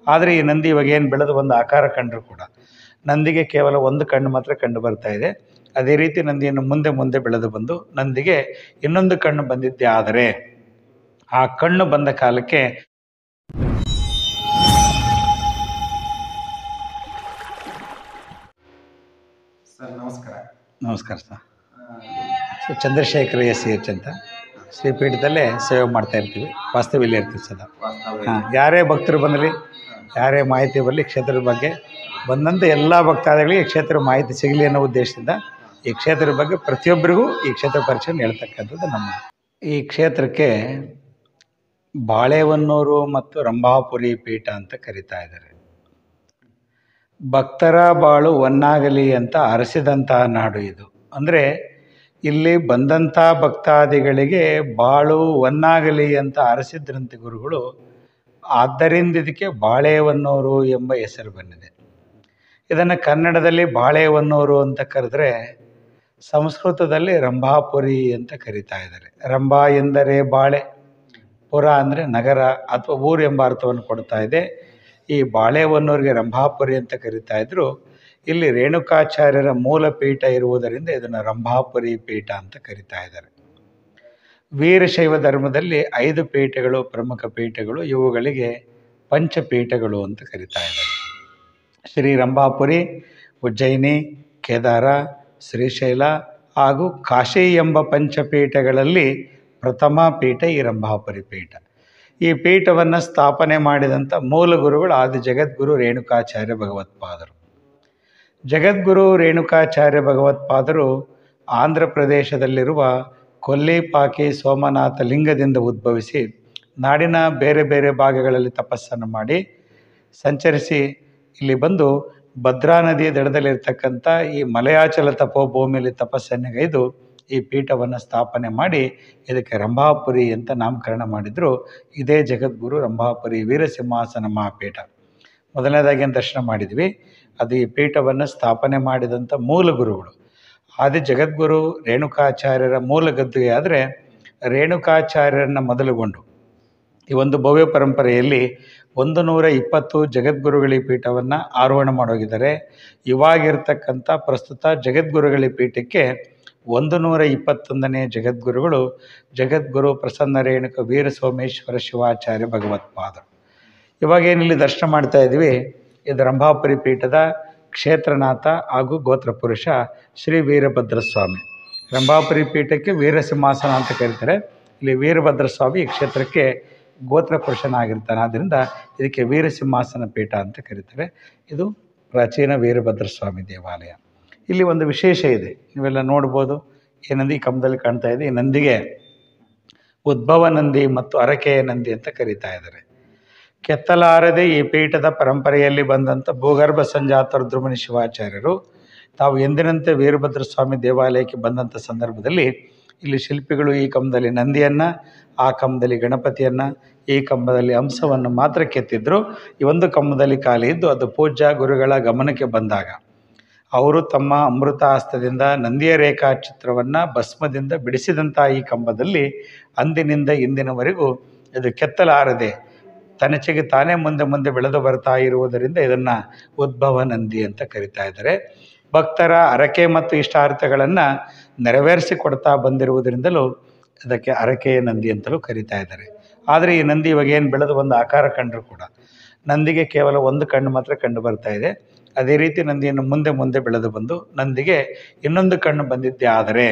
ಆದರೆ ಈ ನಂದಿ ಇವಾಗ ಏನು ಬೆಳೆದು ಒಂದು ಆಕಾರ ಕಂಡರೂ ಕೂಡ ನಂದಿಗೆ ಕೇವಲ ಒಂದು ಕಣ್ಣು ಮಾತ್ರ ಕಂಡು ಬರ್ತಾ ಇದೆ ಅದೇ ರೀತಿ ನಂದಿಯನ್ನು ಮುಂದೆ ಮುಂದೆ ಬೆಳೆದು ಬಂದು ನಂದಿಗೆ ಇನ್ನೊಂದು ಕಣ್ಣು ಬಂದಿದ್ದೇ ಆದರೆ ಆ ಕಣ್ಣು ಬಂದ ಕಾಲಕ್ಕೆ ಸರ್ ನಮಸ್ಕಾರ ನಮಸ್ಕಾರ sir so Chandrashekara S C H ಅಂತ ಶ್ರೀಪೀಠದಲ್ಲೇ ಸೇವೆ ಮಾಡ್ತಾ ಇರ್ತೀವಿ ವಾಸ್ತವ್ಯಲ್ಲಿ ಇರ್ತೀವಿ ಸದಾ ವಾಸ್ತವ ಹಾಂ ಯಾರೇ ಭಕ್ತರು ಬಂದಲಿ ಯಾರೇ ಮಾಹಿತಿ ಬರಲಿ ಕ್ಷೇತ್ರದ ಬಗ್ಗೆ ಬಂದಂಥ ಎಲ್ಲ ಭಕ್ತಾದಿಗಳಿಗೆ ಈ ಕ್ಷೇತ್ರ ಮಾಹಿತಿ ಸಿಗಲಿ ಅನ್ನೋ ಉದ್ದೇಶದಿಂದ ಈ ಕ್ಷೇತ್ರದ ಬಗ್ಗೆ ಪ್ರತಿಯೊಬ್ಬರಿಗೂ ಈ ಕ್ಷೇತ್ರ ಪರಿಚಯ ಹೇಳ್ತಕ್ಕಂಥದ್ದು ನಮ್ಮ ಈ ಕ್ಷೇತ್ರಕ್ಕೆ ಬಾಳೆಹೊನ್ನೂರು ಮತ್ತು ರಂಭಾಪುರಿ ಪೀಠ ಅಂತ ಕರಿತಾ ಇದ್ದಾರೆ ಭಕ್ತರ ಬಾಳು ಒನ್ನಾಗಲಿ ಅಂತ ಅರಸಿದಂತಹ ನಾಡು ಇದು ಅಂದರೆ ಇಲ್ಲಿ ಬಂದಂಥ ಭಕ್ತಾದಿಗಳಿಗೆ ಬಾಳು ಒನ್ನಾಗಲಿ ಅಂತ ಅರಸಿದ್ರಂತೆ ಗುರುಗಳು ಆದ್ದರಿಂದ ಇದಕ್ಕೆ ಬಾಳೆಹೊನ್ನೂರು ಎಂಬ ಹೆಸರು ಬಂದಿದೆ ಇದನ್ನು ಕನ್ನಡದಲ್ಲಿ ಬಾಳೆಹೊನ್ನೂರು ಅಂತ ಕರೆದ್ರೆ ಸಂಸ್ಕೃತದಲ್ಲಿ ರಂಭಾಪುರಿ ಅಂತ ಕರಿತಾ ಇದ್ದಾರೆ ರಂಭಾ ಎಂದರೆ ಬಾಳೆ ಪುರ ಅಂದರೆ ನಗರ ಅಥವಾ ಊರು ಎಂಬ ಅರ್ಥವನ್ನು ಕೊಡ್ತಾ ಇದೆ ಈ ಬಾಳೆಹೊನ್ನೂರಿಗೆ ರಂಭಾಪುರಿ ಅಂತ ಕರಿತಾ ಇದ್ರು ಇಲ್ಲಿ ರೇಣುಕಾಚಾರ್ಯರ ಮೂಲ ಪೀಠ ಇರುವುದರಿಂದ ಇದನ್ನು ರಂಭಾಪುರಿ ಪೀಠ ಅಂತ ಕರಿತಾ ಇದ್ದಾರೆ ವೀರಶೈವ ಧರ್ಮದಲ್ಲಿ ಐದು ಪೀಠಗಳು ಪ್ರಮುಖ ಪೀಠಗಳು ಇವುಗಳಿಗೆ ಪಂಚಪೀಠಗಳು ಅಂತ ಕರಿತಾ ಇದ್ದಾರೆ ಶ್ರೀ ರಂಭಾಪುರಿ ಉಜ್ಜಯಿನಿ ಕೇದಾರ ಶ್ರೀಶೈಲ ಹಾಗೂ ಕಾಶಿ ಎಂಬ ಪಂಚಪೀಠಗಳಲ್ಲಿ ಪ್ರಥಮ ಪೀಠ ಈ ರಂಭಾಪುರಿ ಪೀಠ ಈ ಪೀಠವನ್ನು ಸ್ಥಾಪನೆ ಮಾಡಿದಂಥ ಮೂಲ ಗುರುಗಳು ಆದಿ ಜಗದ್ಗುರು ರೇಣುಕಾಚಾರ್ಯ ಭಗವತ್ಪಾದರು ಜಗದ್ಗುರು ರೇಣುಕಾಚಾರ್ಯ ಭಗವತ್ಪಾದರು ಆಂಧ್ರ ಪ್ರದೇಶದಲ್ಲಿರುವ ಕೊಲ್ಲಿಪಾಕಿ ಸೋಮನಾಥ ಲಿಂಗದಿಂದ ಉದ್ಭವಿಸಿ ನಾಡಿನ ಬೇರೆ ಬೇರೆ ಭಾಗಗಳಲ್ಲಿ ತಪಸ್ಸನ್ನು ಮಾಡಿ ಸಂಚರಿಸಿ ಇಲ್ಲಿ ಬಂದು ಭದ್ರಾ ನದಿಯ ದಡದಲ್ಲಿರ್ತಕ್ಕಂಥ ಈ ಮಲಯಾಚಲ ತಪೋಭೂಮಿಯಲ್ಲಿ ತಪಸ್ಸನ್ನುಗೈದು ಈ ಪೀಠವನ್ನು ಸ್ಥಾಪನೆ ಮಾಡಿ ಇದಕ್ಕೆ ರಂಭಾಪುರಿ ಅಂತ ನಾಮಕರಣ ಮಾಡಿದರು ಇದೇ ಜಗದ್ಗುರು ರಂಭಾಪುರಿ ವೀರಸಿಂಹಾಸನ ಮಹಾಪೀಠ ಮೊದಲನೇದಾಗಿ ಏನು ದರ್ಶನ ಮಾಡಿದ್ವಿ ಅದು ಈ ಪೀಠವನ್ನು ಸ್ಥಾಪನೆ ಮಾಡಿದಂಥ ಮೂಲ ಗುರುಗಳು ಆದಿ ಜಗದ್ಗುರು ರೇಣುಕಾಚಾರ್ಯರ ಮೂಲ ಗದ್ದುಗೆ ಆದರೆ ರೇಣುಕಾಚಾರ್ಯರನ್ನು ಮೊದಲುಗೊಂಡು ಈ ಒಂದು ಭವ್ಯ ಪರಂಪರೆಯಲ್ಲಿ ಒಂದು ನೂರ ಇಪ್ಪತ್ತು ಜಗದ್ಗುರುಗಳ ಪೀಠವನ್ನು ಆರೋಹಣ ಮಾಡೋಗಿದ್ದಾರೆ ಇವಾಗಿರ್ತಕ್ಕಂಥ ಪ್ರಸ್ತುತ ಜಗದ್ಗುರುಗಳ ಪೀಠಕ್ಕೆ ಒಂದು ನೂರ ಇಪ್ಪತ್ತೊಂದನೇ ಜಗದ್ಗುರುಗಳು ಜಗದ್ಗುರು ಪ್ರಸನ್ನ ರೇಣುಕ ವೀರ ಸೋಮೇಶ್ವರ ಶಿವಾಚಾರ್ಯ ಭಗವತ್ಪಾದರು ಇವಾಗ ಏನಿಲ್ಲಿ ದರ್ಶನ ಮಾಡ್ತಾ ಇದ್ವಿ ಇದು ರಂಭಾಪುರಿ ಪೀಠದ ಕ್ಷೇತ್ರನಾಥ ಹಾಗೂ ಗೋತ್ರ ಪುರುಷ ಶ್ರೀ ವೀರಭದ್ರ ಸ್ವಾಮಿ ರಂಭಾಪುರಿ ಪೀಠಕ್ಕೆ ವೀರಸಿಂಹಾಸನ ಅಂತ ಕರೀತಾರೆ ಇಲ್ಲಿ ವೀರಭದ್ರ ಸ್ವಾಮಿ ಈ ಕ್ಷೇತ್ರಕ್ಕೆ ಗೋತ್ರ ಪುರುಷನಾಗಿರ್ತಾನೆ ಆದ್ದರಿಂದ ಇದಕ್ಕೆ ವೀರಸಿಂಹಾಸನ ಪೀಠ ಅಂತ ಕರೀತಾರೆ ಇದು ಪ್ರಾಚೀನ ವೀರಭದ್ರ ಸ್ವಾಮಿ ದೇವಾಲಯ ಇಲ್ಲಿ ಒಂದು ವಿಶೇಷ ಇದೆ ನೀವೆಲ್ಲ ನೋಡ್ಬೋದು ಈ ನಂದಿ ಕಂಬದಲ್ಲಿ ಕಾಣ್ತಾ ಇದೆ ಈ ನಂದಿಗೆ ಉದ್ಭವ ನಂದಿ ಮತ್ತು ಅರಕೆಯ ನಂದಿ ಅಂತ ಕರೀತಾ ಇದ್ದಾರೆ ಕೆತ್ತಲಾರದೆ ಈ ಪೀಠದ ಪರಂಪರೆಯಲ್ಲಿ ಬಂದಂಥ ಭೂಗರ್ಭ ಸಂಜಾತ ರುದ್ರಮುನಿ ಶಿವಾಚಾರ್ಯರು ತಾವು ಎಂದಿನಂತೆ ವೀರಭದ್ರ ಸ್ವಾಮಿ ದೇವಾಲಯಕ್ಕೆ ಬಂದಂಥ ಸಂದರ್ಭದಲ್ಲಿ ಇಲ್ಲಿ ಶಿಲ್ಪಿಗಳು ಈ ಕಂಬದಲ್ಲಿ ನಂದಿಯನ್ನು ಆ ಕಂಬದಲ್ಲಿ ಗಣಪತಿಯನ್ನು ಈ ಕಂಬದಲ್ಲಿ ಅಂಶವನ್ನು ಮಾತ್ರ ಕೆತ್ತಿದ್ರು ಈ ಒಂದು ಕಂಬದಲ್ಲಿ ಖಾಲಿ ಇದ್ದು ಅದು ಪೂಜ್ಯ ಗುರುಗಳ ಗಮನಕ್ಕೆ ಬಂದಾಗ ಅವರು ತಮ್ಮ ಅಮೃತ ಹಸ್ತದಿಂದ ನಂದಿಯ ರೇಖಾಚಿತ್ರವನ್ನು ಭಸ್ಮದಿಂದ ಬಿಡಿಸಿದಂಥ ಈ ಕಂಬದಲ್ಲಿ ಅಂದಿನಿಂದ ಇಂದಿನವರೆಗೂ ಇದು ಕೆತ್ತಲಾರದೆ ತನಚೆಗೆ ತಾನೇ ಮುಂದೆ ಮುಂದೆ ಬೆಳೆದು ಬರ್ತಾ ಇರುವುದರಿಂದ ಇದನ್ನು ಉದ್ಭವ ನಂದಿ ಅಂತ ಕರಿತಾ ಇದ್ದಾರೆ ಭಕ್ತರ ಹರಕೆ ಮತ್ತು ಇಷ್ಟಾರ್ಥಗಳನ್ನು ನೆರವೇರಿಸಿ ಕೊಡ್ತಾ ಬಂದಿರುವುದರಿಂದಲೂ ಇದಕ್ಕೆ ಹರಕೆಯ ನಂದಿ ಅಂತಲೂ ಕರಿತಾ ಇದ್ದಾರೆ ಆದರೆ ಈ ನಂದಿ ಇವಾಗ ಏನು ಬೆಳೆದು ಒಂದು ಆಕಾರ ಕಂಡರೂ ಕೂಡ ನಂದಿಗೆ ಕೇವಲ ಒಂದು ಕಣ್ಣು ಮಾತ್ರ ಕಂಡು ಬರ್ತಾ ಇದೆ ಅದೇ ರೀತಿ ನಂದಿಯನ್ನು ಮುಂದೆ ಮುಂದೆ ಬೆಳೆದು ಬಂದು ನಂದಿಗೆ ಇನ್ನೊಂದು ಕಣ್ಣು ಬಂದಿದ್ದೇ ಆದರೆ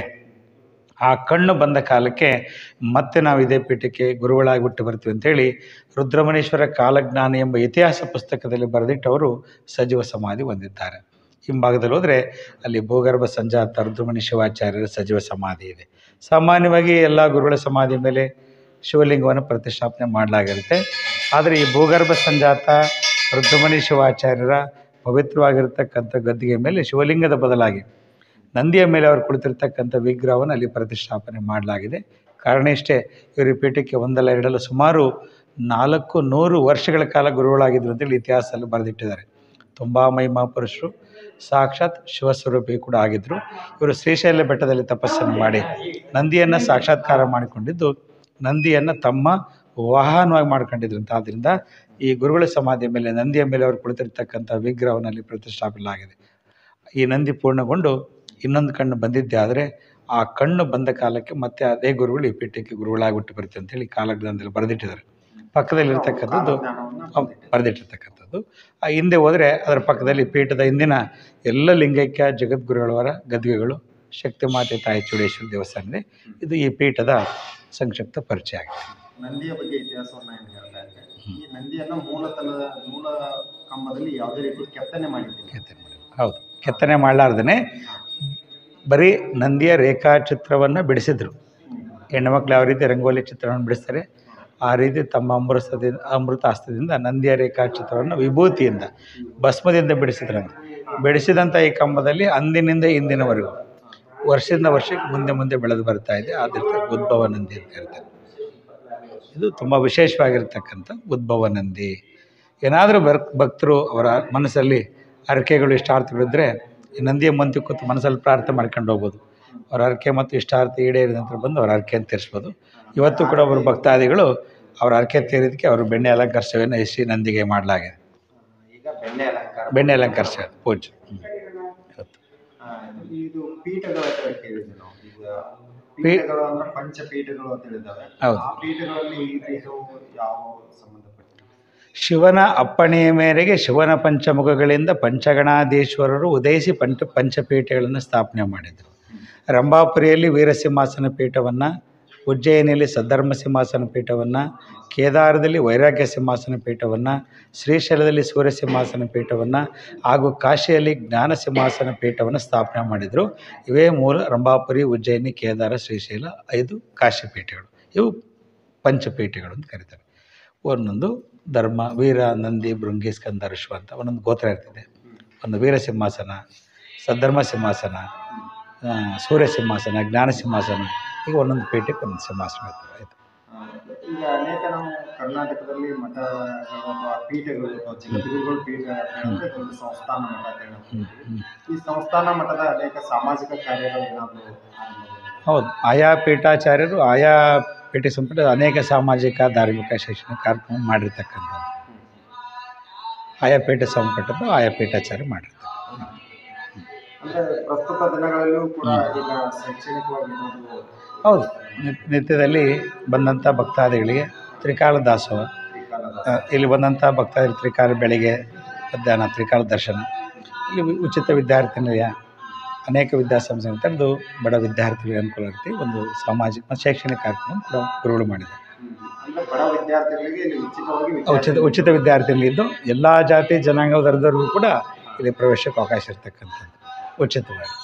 ಆ ಕಣ್ಣು ಬಂದ ಕಾಲಕ್ಕೆ ಮತ್ತೆ ನಾವು ಇದೇ ಪೀಠಕ್ಕೆ ಗುರುಗಳಾಗಿ ಬಿಟ್ಟು ಬರ್ತೀವಿ ಅಂತೇಳಿ ರುದ್ರಮಣೇಶ್ವರ ಕಾಲಜ್ಞಾನ ಎಂಬ ಇತಿಹಾಸ ಪುಸ್ತಕದಲ್ಲಿ ಬರೆದಿಟ್ಟವರು ಸಜೀವ ಸಮಾಧಿ ಹೊಂದಿದ್ದಾರೆ ಹಿಂಭಾಗದಲ್ಲಿ ಹೋದರೆ ಅಲ್ಲಿ ಭೂಗರ್ಭ ಸಂಜಾತ ರುದ್ರಮಣಿ ಶಿವಾಚಾರ್ಯರ ಸಜೀವ ಸಮಾಧಿ ಇದೆ ಸಾಮಾನ್ಯವಾಗಿ ಎಲ್ಲ ಗುರುಗಳ ಸಮಾಧಿ ಮೇಲೆ ಶಿವಲಿಂಗವನ್ನು ಪ್ರತಿಷ್ಠಾಪನೆ ಮಾಡಲಾಗಿರುತ್ತೆ ಆದರೆ ಈ ಭೂಗರ್ಭ ಸಂಜಾತ ರುದ್ರಮಣಿ ಶಿವಾಚಾರ್ಯರ ಪವಿತ್ರವಾಗಿರ್ತಕ್ಕಂಥ ಗದ್ದಿಗೆ ಮೇಲೆ ಶಿವಲಿಂಗದ ಬದಲಾಗಿ ನಂದಿಯ ಮೇಲೆ ಅವರು ಕುಳಿತಿರ್ತಕ್ಕಂಥ ವಿಗ್ರಹವನ್ನು ಅಲ್ಲಿ ಪ್ರತಿಷ್ಠಾಪನೆ ಮಾಡಲಾಗಿದೆ ಕಾರಣ ಇಷ್ಟೇ ಇವರು ಈ ಪೀಠಕ್ಕೆ ಒಂದಲ್ಲ ಎರಡಲ್ಲ ಸುಮಾರು ನಾಲ್ಕು ನೂರು ವರ್ಷಗಳ ಕಾಲ ಗುರುಗಳಾಗಿದ್ರು ಅಂತೇಳಿ ಇತಿಹಾಸದಲ್ಲಿ ಬರೆದಿಟ್ಟಿದ್ದಾರೆ ತುಂಬ ಮಹಿಮಾ ಪುರುಷರು ಸಾಕ್ಷಾತ್ ಶಿವಸ್ವರೂಪಿ ಕೂಡ ಆಗಿದ್ದರು ಇವರು ಶ್ರೀಶೈಲ ಬೆಟ್ಟದಲ್ಲಿ ತಪಸ್ಸನ್ನು ಮಾಡಿ ನಂದಿಯನ್ನು ಸಾಕ್ಷಾತ್ಕಾರ ಮಾಡಿಕೊಂಡಿದ್ದು ನಂದಿಯನ್ನು ತಮ್ಮ ವಾಹನವಾಗಿ ಮಾಡ್ಕೊಂಡಿದ್ರಂತ ಆದ್ದರಿಂದ ಈ ಗುರುಗಳ ಸಮಾಧಿಯ ಮೇಲೆ ನಂದಿಯ ಮೇಲೆ ಅವರು ಕುಳಿತಿರ್ತಕ್ಕಂಥ ವಿಗ್ರಹವನ್ನಲ್ಲಿ ಪ್ರತಿಷ್ಠಾಪಿಸಲಾಗಿದೆ ಈ ನಂದಿ ಪೂರ್ಣಗೊಂಡು ಇನ್ನೊಂದು ಕಣ್ಣು ಬಂದಿದ್ದೆ ಆದರೆ ಆ ಕಣ್ಣು ಬಂದ ಕಾಲಕ್ಕೆ ಮತ್ತೆ ಅದೇ ಗುರುಗಳು ಈ ಪೀಠಕ್ಕೆ ಗುರುಗಳಾಗಿ ಹುಟ್ಟು ಬರುತ್ತೆ ಅಂತೇಳಿ ಕಾಲಜ್ಞಾನದಲ್ಲಿ ಬರೆದಿಟ್ಟಿದ್ದಾರೆ ಪಕ್ಕದಲ್ಲಿರ್ತಕ್ಕಂಥದ್ದು ಜ್ಞಾನವನ್ನ ಅವ್ ಬರೆದಿಟ್ಟಿರ್ತಕ್ಕಂಥದ್ದು ಆ ಹಿಂದೆ ಹೋದರೆ ಅದರ ಪಕ್ಕದಲ್ಲಿ ಪೀಠದ ಹಿಂದಿನ ಎಲ್ಲ ಲಿಂಗೈಕ್ಯ ಜಗದ್ಗುರುಗಳವರ ಗದ್ಗೆಗಳು ಶಕ್ತಿ ಮಾತೆ ತಾಯಿ ಚೂಡೇಶ್ವರಿ ದೇವಸ್ಥಾನ ಇದೆ ಇದು ಈ ಪೀಠದ ಸಂಕ್ಷಿಪ್ತ ಪರಿಚಯ ಆಗಿದೆ ನಂದಿಯ ಬಗ್ಗೆ ಇತಿಹಾಸವನ್ನ ಏನು ಹೇಳ್ತಾ ಇದ್ರೆ ಈ ನಂದಿಯನ್ನ ಮೂಲತನದ ಮೂಲ ಕಂಬದಲ್ಲಿ ಯಾವುದೇ ರೀತಿ ಕೆತ್ತನೆ ಮಾಡಿದ್ದಿಲ್ಲ ಕೆತ್ತನೆ ಮಾಡಿದ್ರು. ಹೌದು ಕೆತ್ತನೆ ಮಾಡಲಾರ್ದೇ ಬರೀ ನಂದಿಯ ರೇಖಾಚಿತ್ರವನ್ನು ಬಿಡಿಸಿದ್ರು ಹೆಣ್ಣುಮಕ್ಳು ಯಾವ ರೀತಿ ರಂಗೋಲಿ ಚಿತ್ರವನ್ನು ಬಿಡಿಸ್ತಾರೆ ಆ ರೀತಿ ತಮ್ಮ ಅಮೃತದಿಂದ ಅಮೃತ ಹಸ್ತದಿಂದ ನಂದಿಯ ರೇಖಾಚಿತ್ರವನ್ನು ವಿಭೂತಿಯಿಂದ ಭಸ್ಮದಿಂದ ಬಿಡಿಸಿದ್ರಂತೆ ಬಿಡಿಸಿದಂಥ ಈ ಕಂಬದಲ್ಲಿ ಅಂದಿನಿಂದ ಇಂದಿನವರೆಗೂ ವರ್ಷದಿಂದ ವರ್ಷಕ್ಕೆ ಮುಂದೆ ಮುಂದೆ ಬೆಳೆದು ಬರ್ತಾ ಇದೆ ಆದ್ದರಿಂದ ಉದ್ಭವ ನಂದಿ ಅಂತ ಕರೀತಾರೆ ಇದು ತುಂಬ ವಿಶೇಷವಾಗಿರ್ತಕ್ಕಂಥ ಉದ್ಭವ ನಂದಿ ಏನಾದರೂ ಬರ್ ಭಕ್ತರು ಅವರ ಮನಸ್ಸಲ್ಲಿ ಹರಕೆಗಳು ಇಷ್ಟಾರ್ಥಗಳಿದ್ದರೆ ಈ ನಂದಿಯ ಮಂತಿ ಕೂತು ಮನಸ್ಸಲ್ಲಿ ಪ್ರಾರ್ಥನೆ ಮಾಡ್ಕೊಂಡು ಹೋಗ್ಬೋದು ಅವ್ರ ಹರಕೆ ಮತ್ತು ಇಷ್ಟಾರ್ಥ ಈಡೇರಿದ ನಂತರ ಬಂದು ಅವ್ರ ಹರಕೆಯನ್ನು ತೀರಿಸ್ಬೋದು ಇವತ್ತು ಕೂಡ ಅವರು ಭಕ್ತಾದಿಗಳು ಅವ್ರ ಹರಕೆ ತೀರಿದಕ್ಕೆ ಅವರು ಬೆಣ್ಣೆ ಅಲಂಕಾರ ಸೇವೆಯನ್ನು ಎಸ್ ಸಿ ನಂದಿಗೆ ಮಾಡಲಾಗಿದೆ ಈಗ ಬೆಣ್ಣೆ ಅಲಂಕಾರ ಬೆಣ್ಣೆ ಅಲಂಕಾರ ಸೇವೆ ಪೂಜೆ ಹ್ಮ್. ಇವತ್ತು ಆ, ಇದು ಪೀಠಗಳ ಹತ್ರ ಕೇಳಿದ್ವಿ ನಾವು ಈಗ ಪೀಠಗಳು ಅಂದ್ರೆ ಪಂಚಪೀಠಗಳು ಅಂತ ಹೇಳಿದಾವೆ ಹೌದು. ಆ ಪೀಠಗಳಲ್ಲಿ ಈ ಪೀಠವು ಯಾವ ಸಂಬಂಧಪಟ್ಟಿದೆ ಶಿವನ ಅಪ್ಪಣೆಯ ಮೇರೆಗೆ ಶಿವನ ಪಂಚಮುಖಗಳಿಂದ ಪಂಚಗಣಾಧೀಶ್ವರರು ಉದಯಿಸಿ ಪಂಚ ಪಂಚಪೀಠಗಳನ್ನು ಸ್ಥಾಪನೆ ಮಾಡಿದರು ರಂಭಾಪುರಿಯಲ್ಲಿ ವೀರಸಿಂಹಾಸನ ಪೀಠವನ್ನು ಉಜ್ಜಯಿನಿಯಲ್ಲಿ ಸದ್ಧರ್ಮ ಸಿಂಹಾಸನ ಪೀಠವನ್ನು ಕೇದಾರದಲ್ಲಿ ವೈರಾಗ್ಯ ಸಿಂಹಾಸನ ಪೀಠವನ್ನು ಶ್ರೀಶೈಲದಲ್ಲಿ ಸೂರ್ಯ ಸಿಂಹಾಸನ ಪೀಠವನ್ನು ಹಾಗೂ ಕಾಶಿಯಲ್ಲಿ ಜ್ಞಾನ ಸಿಂಹಾಸನ ಪೀಠವನ್ನು ಸ್ಥಾಪನೆ ಮಾಡಿದರು ಇವೇ ಮೂಲ ರಂಭಾಪುರಿ ಉಜ್ಜಯಿನಿ ಕೇದಾರ ಶ್ರೀಶೈಲ ಐದು ಕಾಶಿ ಪೀಠಗಳು ಇವು ಪಂಚಪೀಠಗಳು ಅಂತ ಕರೀತಾರೆ ಒಂದೊಂದು ಧರ್ಮ ವೀರ ನಂದಿ ಭೃಂಗಿ ಸ್ಕಂದ ಋಷಭ ಅಂತ ಒಂದೊಂದು ಗೋತ್ರ ಇರ್ತದೆ ಒಂದು ವೀರ ಸಿಂಹಾಸನ ಸದ್ಧರ್ಮ ಸಿಂಹಾಸನ ಆ, ಸೂರ್ಯ ಸಿಂಹಾಸನ ಜ್ಞಾನ ಸಿಂಹಾಸನ ಈಗ ಒಂದೊಂದು ಪೀಠಕ್ಕೆ ಒಂದೊಂದು ಸಿಂಹಾಸನ ಇರ್ತದೆ ಆಯಿತು ಆ, ಈಗ ಅನೇಕ ನಾವು ಕರ್ನಾಟಕದಲ್ಲಿ ಮಠಗಳು ಅಥವಾ ಪೀಠಗಳು ಅಥವಾ ಜಗದ್ಗುರುಗಳ ಪೀಠ ಅಂತ ಹೇಳಿದ್ರೆ ಒಂದು ಸಂಸ್ಥಾನ ಮಠ ಅಂತ ಹೇಳಿ ಹ್ಮ್, ಹ್ಮ್. ಈ ಸಂಸ್ಥಾನ ಮಠದ ಅನೇಕ ಸಾಮಾಜಿಕ ಕಾರ್ಯಗಳು ಏನಾದರೂ ಹೌದು ಆಯಾ ಪೀಠಾಚಾರ್ಯರು ಆಯಾ ಪೀಠ ಸಂಪುಟ ಅನೇಕ ಸಾಮಾಜಿಕ ಧಾರ್ಮಿಕ ಶೈಕ್ಷಣಿಕ ಕಾರ್ಯಕ್ರಮ ಮಾಡಿರ್ತಕ್ಕಂಥದ್ದು ಆಯಾ ಪೀಠ ಸಂಪುಟದ ಆಯಾ ಪೀಠಾಚಾರ್ಯ ಮಾಡಿರ್ತಾರೆ ಅಂದ್ರೆ ಪ್ರಸ್ತುತ ದಿನಗಳಲ್ಲೂ ಕೂಡ ಈಗ ಶೈಕ್ಷಣಿಕವಾಗಿ ಏನಾದರೂ ಹೌದು ನಿತ್- ನಿತ್ಯದಲ್ಲಿ ಬಂದಂಥ ಭಕ್ತಾದಿಗಳಿಗೆ ತ್ರಿಕಾಲ ದಾಸೋಹ ಈ ಕಾಲದ ಆ, ಇಲ್ಲಿ ಬಂದಂಥ ಭಕ್ತಾದಿಗಳು ತ್ರಿಕಾಲ ಬೆಳಿಗ್ಗೆ ಮಧ್ಯಾಹ್ನ ತ್ರಿಕಾಲ ದರ್ಶನ ಇಲ್ಲಿ ವಿ- ಉಚಿತ ವಿದ್ಯಾರ್ಥಿ ನಿಲಯ ಅನೇಕ ವಿದ್ಯಾಸಂಸ್ಥೆಗಳು ತೆರೆದು ಬಡ ವಿದ್ಯಾರ್ಥಿಗಳಿಗೆ ಅನುಕೂಲ ಇರುತ್ತೆ ಒಂದು ಸಾಮಾಜಿಕ ಮತ್ತು ಶೈಕ್ಷಣಿಕ ಕಾರ್ಯಕ್ರಮ ಕೂಡ ಗುರುಗಳು ಮಾಡಿದ್ದಾರೆ ಅಂದ್ರೆ ಬಡ ವಿದ್ಯಾರ್ಥಿಗಳಿಗೆ ಇಲ್ಲಿ ಉಚಿತವಾಗಿ ಉಚಿತ ವಿದ್ಯಾರ್ಥಿ ಉಚಿತ ವಿದ್ಯಾರ್ಥಿಗಳಿದ್ದು ಎಲ್ಲ ಜಾತಿ ಜನಾಂಗ ವರ್ಗದವ್ರಿಗೂ ಕೂಡ ಇಲ್ಲಿ ಪ್ರವೇಶಕ್ಕೆ ಅವಕಾಶ ಇರ್ತಕ್ಕಂಥದ್ದು ಉಚಿತವಾಗಿ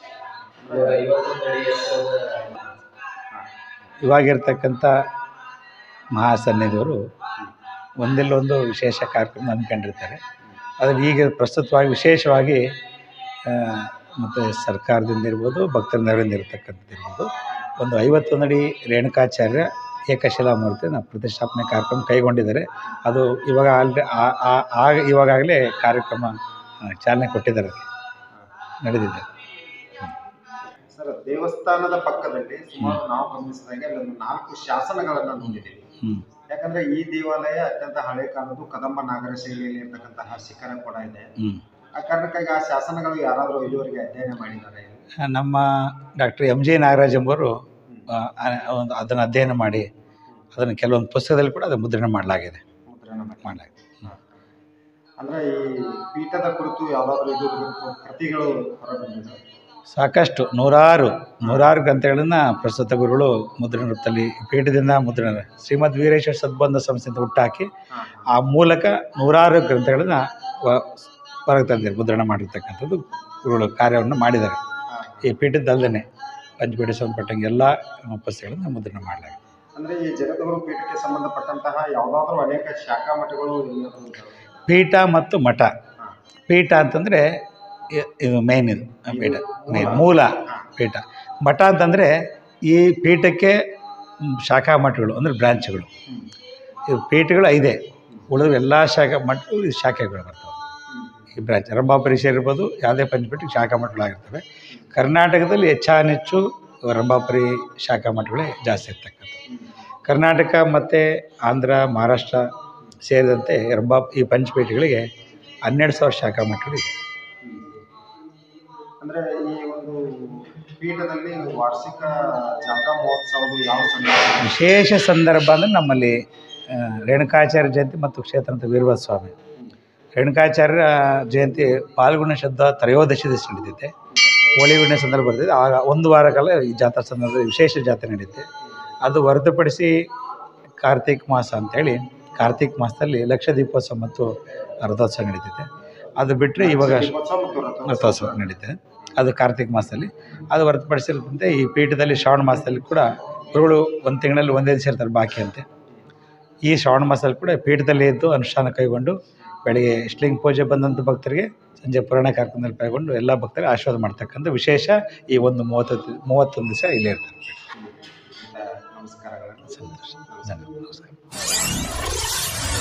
ಇವಾಗಿರ್ತಕ್ಕಂಥ ಮಹಾಸನ್ನಿಧಿಯವರು ಒಂದಿಲ್ಲೊಂದು ವಿಶೇಷ ಕಾರ್ಯಕ್ರಮ ಹಮ್ಮಿಕೊಂಡಿರ್ತಾರೆ ಆದರೆ ಈಗ ಪ್ರಸ್ತುತವಾಗಿ ವಿಶೇಷವಾಗಿ ಮತ್ತು ಸರ್ಕಾರದಿಂದ ಇರ್ಬೋದು ಭಕ್ತರ ನೆರವಿಂದ ಇರ್ತಕ್ಕಂಥದ್ದು ಇರ್ಬೋದು ಒಂದು ಐವತ್ತೊಂದಡಿ ರೇಣುಕಾಚಾರ್ಯ ಏಕಶಿಲಾಮೂರ್ತಿ ನಾವು ಪ್ರತಿಷ್ಠಾಪನೆ ಕಾರ್ಯಕ್ರಮ ಕೈಗೊಂಡಿದ್ದಾರೆ ಅದು ಇವಾಗ ಆಲ್ರೆ ಆಗ ಇವಾಗಲೇ ಕಾರ್ಯಕ್ರಮ ಆ, ಚಾಲನೆ ಕೊಟ್ಟಿದ್ದಾರೆ ಅದಕ್ಕೆ. ನಡೆದಿದೆ ಸರ್ ದೇವಸ್ಥಾನದ ಪಕ್ಕದಲ್ಲಿ ಸುಮಾರು ನಾವು ಗಮನಿಸಿದಾಗೆ ಅಲ್ಲಿ ಒಂದು ನಾಲ್ಕು ಶಾಸನಗಳನ್ನ ನೋಡಿದ್ದೀವಿ ಹ್ಞೂ ಯಾಕಂದ್ರೆ ಈ ದೇವಾಲಯ ಅತ್ಯಂತ ಹಳೆ ಕಾಲದ್ದು ಕದಂಬ ನಾಗರ ಶೈಲಿಯಲ್ಲಿ ಇರ್ತಕ್ಕಂತಹ ಶಿಖರ ಕೂಡ ಇದೆ ಹ್ಞೂ ಆ ಕಾರಣಕ್ಕಾಗಿ ಆ ಶಾಸನಗಳು ಯಾರಾದರೂ ಇದುವರೆಗೆ ಅಧ್ಯಯನ ಮಾಡಿದ್ದಾರೆ ನಮ್ಮ ಡಾಕ್ಟರ್ ಎಮ್ ಜಿ ನಾಗರಾಜ್ ಎಂಬವರು ಆ, ಆ- ಒಂದು ಅದನ್ನು ಅಧ್ಯಯನ ಮಾಡಿ ಅದನ್ನು ಕೆಲವೊಂದು ಪುಸ್ತಕದಲ್ಲಿ ಕೂಡ ಅದು ಮುದ್ರಣ ಮಾಡಲಾಗಿದೆ ಮುದ್ರಣ ಮಾಡಿ ಮಾಡಲಾಗಿದೆ ಅಂದ್ರೆ ಈ ಪೀಠದ ಕುರಿತು ಯಾವ್ದಾದ್ರು ಇದುವರೆಗೂ ಕೃತಿಗಳು ಹೊರಬಂದಿದೆ ಸಾಕಷ್ಟು ನೂರಾರು ನೂರಾರು ಗ್ರಂಥಗಳನ್ನು ಪ್ರಸ್ತುತ ಗುರುಗಳು ಮುದ್ರಣ ರೂಪದಲ್ಲಿ ಪೀಠದಿಂದ ಮುದ್ರಣ ಶ್ರೀಮದ್ ವೀರೇಶ್ವರ ಸದ್ಬಂಧ ಸಂಸ್ಥೆಯಿಂದ ಹುಟ್ಟಾಕಿ ಆ ಮೂಲಕ ನೂರಾರು ಗ್ರಂಥಗಳನ್ನು ಹೊರಗೆ ತಂದಿದ್ದಾರೆ ಮುದ್ರಣ ಮಾಡಿರ್ತಕ್ಕಂಥದ್ದು ಗುರುಗಳು ಕಾರ್ಯವನ್ನು ಮಾಡಿದ್ದಾರೆ ಈ ಪೀಠದಲ್ಲದೆ ಪಂಚಪೀಠ ಸಂಪಟ್ಟಂಗೆ ಎಲ್ಲ ಪುಸ್ತಕಗಳನ್ನು ಮುದ್ರಣ ಮಾಡಲಾಗಿದೆ ಅಂದ್ರೆ ಈ ಜಗದ್ಗುರು ಪೀಠಕ್ಕೆ ಸಂಬಂಧಪಟ್ಟಂತಹ ಯಾವ್ದಾದ್ರು ಅನೇಕ ಶಾಖಾ ಮಠಗಳು ಎಲ್ಲಾದ್ರೂ ಇದಾವೆ? ಪೀಠ ಮತ್ತು ಮಠ ಹಾ. ಪೀಠ ಅಂತಂದರೆ ಇದು ಮೇನ್ ಇದು ಆ ಪೀಠ ಮೇನ್ ಮೂಲ ಪೀಠ ಮಠ ಅಂತಂದರೆ ಈ ಪೀಠಕ್ಕೆ ಮ್, ಶಾಖಾ ಮಠಗಳು ಅಂದರೆ ಬ್ರಾಂಚ್ಗಳು ಹ್ಮ್. ಇವು ಪೀಠಗಳು ಐದೇ ಉಳಿದ ಎಲ್ಲ ಶಾಖಾ ಮಠಗಳು ಇದು ಶಾಖೆಗಳು ಬರ್ತವೆ ಹ್ಮ್. ಈ ಬ್ರಾಂಚ್ ರಂಭಾಪುರಿ ಸೇರಿರ್ಬೋದು ಯಾವುದೇ ಪಂಚಪೀಠಕ್ಕೆ ಶಾಖಾ ಮಠಗಳಾಗಿರ್ತವೆ ಕರ್ನಾಟಕದಲ್ಲಿ ಹೆಚ್ಚಾನೆಚ್ಚು ರಂಭಾಪುರಿ ಶಾಖಾ ಮಠಗಳೇ ಜಾಸ್ತಿ ಇರ್ತಕ್ಕಂಥದ್ದು ಹ್ಮ್. ಕರ್ನಾಟಕ ಮತ್ತು ಆಂಧ್ರ ಮಹಾರಾಷ್ಟ್ರ ಸೇರಿದಂತೆ ರಂಭಾ ಈ ಪಂಚಪೀಠಗಳಿಗೆ ಹನ್ನೆರಡು ಸಾವಿರ ಶಾಖಾ ಮಠಗಳಿದೆ ಅಂದ್ರೆ ಈ ಒಂದು ಪೀಠದಲ್ಲಿ ವಾರ್ಷಿಕ ಜಾತ್ರಾ ಮಹೋತ್ಸವಗಳು ಯಾವ ಸಂದರ್ಭ ವಿಶೇಷ ಸಂದರ್ಭ ಅಂದರೆ ನಮ್ಮಲ್ಲಿ ಆ, ರೇಣುಕಾಚಾರ್ಯ ಜಯಂತಿ ಮತ್ತು ಕ್ಷೇತ್ರಂತ ವೀರಭದ್ರ ಸ್ವಾಮಿ ರೇಣುಕಾಚಾರ್ಯ ಜಯಂತಿ ಪಾಲ್ಗುಣ ಶುದ್ಧ ತ್ರಯೋದಶಿ ದಿವಸ ನಡೀತೈತೆ ಹೋಳಿ ಹುಣ್ಣಿಮೆ ಸಂದರ್ಭ ಬರ್ತದೆ ಆಗ ಒಂದು ವಾರ ಕಾಲ ಈ ಜಾತ್ರಾ ಸಂದರ್ಭದಲ್ಲಿ ವಿಶೇಷ ಜಾತ್ರೆ ನಡೆಯುತ್ತೆ ಅದು ಹೊರತುಪಡಿಸಿ ಕಾರ್ತಿಕ್ ಮಾಸ ಅಂತೇಳಿ ಕಾರ್ತಿಕ್ ಮಾಸದಲ್ಲಿ ಲಕ್ಷ ದೀಪೋತ್ಸವ ಮತ್ತು ರಥೋತ್ಸವ ನಡೀತೈತೆ ಅದು ಬಿಟ್ಟರೆ ಇವಾಗ ದೀಪೋತ್ಸವ ಮತ್ತು ರಥೋತ್ಸವ. ರಥೋತ್ಸವ ನಡೀತದೆ ಅದು ಕಾರ್ತಿಕ್ ಮಾಸದಲ್ಲಿ ಅದು ಹೊರತುಪಡಿಸಿದಂತೆ ಈ ಪೀಠದಲ್ಲಿ ಶ್ರಾವಣ ಮಾಸದಲ್ಲಿ ಕೂಡ ಗುರುಗಳು ಒಂದು ತಿಂಗಳಲ್ಲಿ ಒಂದೇ ದಿವಸ ಇರ್ತಾರೆ ಬಾಕಿ ಅಂತೆ ಈ ಶ್ರಾವಣ ಮಾಸದಲ್ಲಿ ಕೂಡ ಪೀಠದಲ್ಲಿ ಇದ್ದು ಅನುಷ್ಠಾನ ಕೈಗೊಂಡು ಬೆಳಗ್ಗೆ ಇಷ್ಟಲಿಂಗ ಪೂಜೆ ಬಂದಂಥ ಭಕ್ತರಿಗೆ ಸಂಜೆ ಪುರಾಣ ಕಾರ್ಯಕ್ರಮದಲ್ಲಿ ಪಾಲ್ಗೊಂಡು ಎಲ್ಲ ಭಕ್ತರಿಗೆ ಆಶೀರ್ವಾದ ಮಾಡ್ತಕ್ಕಂಥ ವಿಶೇಷ ಈ ಒಂದು ಮೂವತ್ತು ಮೂವತ್ತೊಂದು ದಿವಸ ಇಲ್ಲೇ ಇರ್ತಾರೆ ನಮಸ್ಕಾರಗಳು ಸಂತೋಷ ಧನ್ಯವಾದ ನಮಸ್ಕಾರ